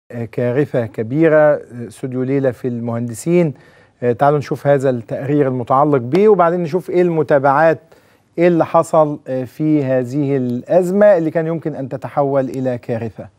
كارثة كبيرة استوديو ليلة في المهندسين تعالوا نشوف هذا التقرير المتعلق به وبعدين نشوف ايه المتابعات ايه اللي حصل في هذه الأزمة اللي كان يمكن أن تتحول إلى كارثة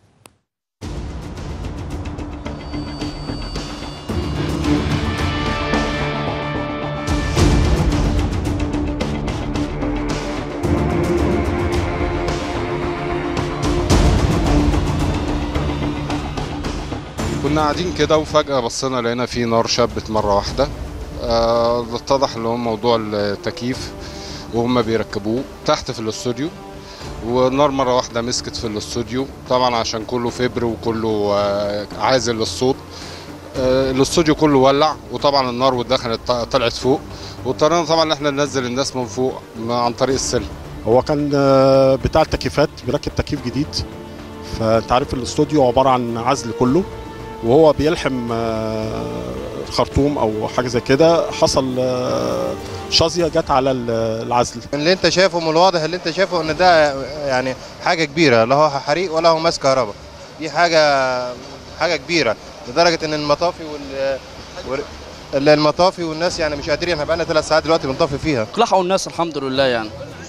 كنا قاعدين كده وفجأة بصينا لقينا في نار شبت مرة واحدة آه، اتضح اللي هو موضوع التكييف وهم بيركبوه تحت في الاستوديو والنار مرة واحدة مسكت في الاستوديو طبعا عشان كله فبر وكله آه، عازل للصوت آه، الاستوديو كله ولع وطبعا النار ودخلت طلعت فوق واضطرينا طبعا ان احنا ننزل الناس من فوق عن طريق السلم هو كان آه، بتاع التكييفات بيركب تكييف جديد فانت عارف الاستوديو عباره عن عزل كله وهو بيلحم آه، خرطوم او حاجه زي كده حصل آه، شظيه جت على ال- العزل اللي انت شايفه من الواضح اللي انت شايفه ان ده يعني حاجه كبيره لا هو حريق ولا هو ماس كهرباء دي حاجه حاجه كبيره لدرجه ان المطافي وال وال- المطافي والناس يعني مش قادرين احنا بقالنا ثلاث ساعات دلوقتي بنطفي فيها لحقوا الناس الحمد لله يعني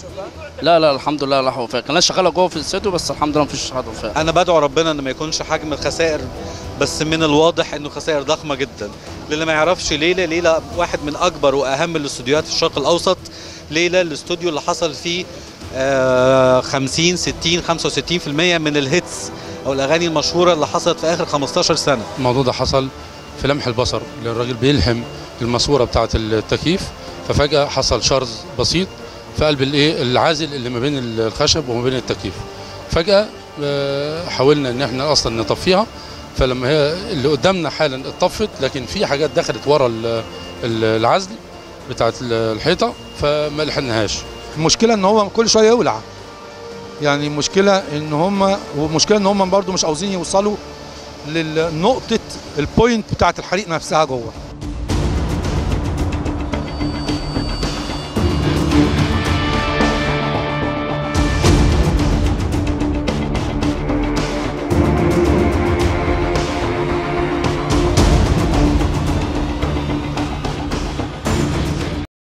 لا لا الحمد لله لحقوا فيها كان شغاله جوه في الاستوديو بس الحمد لله مفيش حد فيها انا بدعو ربنا ان ما يكونش حجم الخسائر بس من الواضح انه خسائر ضخمه جدا للي ما يعرفش ليله ليله واحد من اكبر واهم الاستوديوهات في الشرق الاوسط ليله الاستوديو اللي حصل فيه آه 50 60 65% من الهيتس او الاغاني المشهوره اللي حصلت في اخر 15 سنه الموضوع ده حصل في لمح البصر الراجل بيلحم الماسوره بتاعه التكييف ففجاه حصل شرز بسيط في قلب الايه العازل اللي ما بين الخشب وما بين التكييف فجاه آه، حاولنا ان احنا اصلا نطفيها فلما هي اللي قدامنا حالا اتطفت لكن في حاجات دخلت ورا ال- ال- العزل بتاعه الحيطه فما لحقناهاش المشكله ان هو كل شويه يولع يعني المشكله ان هم والمشكله ان هم برضو مش عاوزين يوصلوا للنقطه البوينت بتاعه الحريق نفسها جوه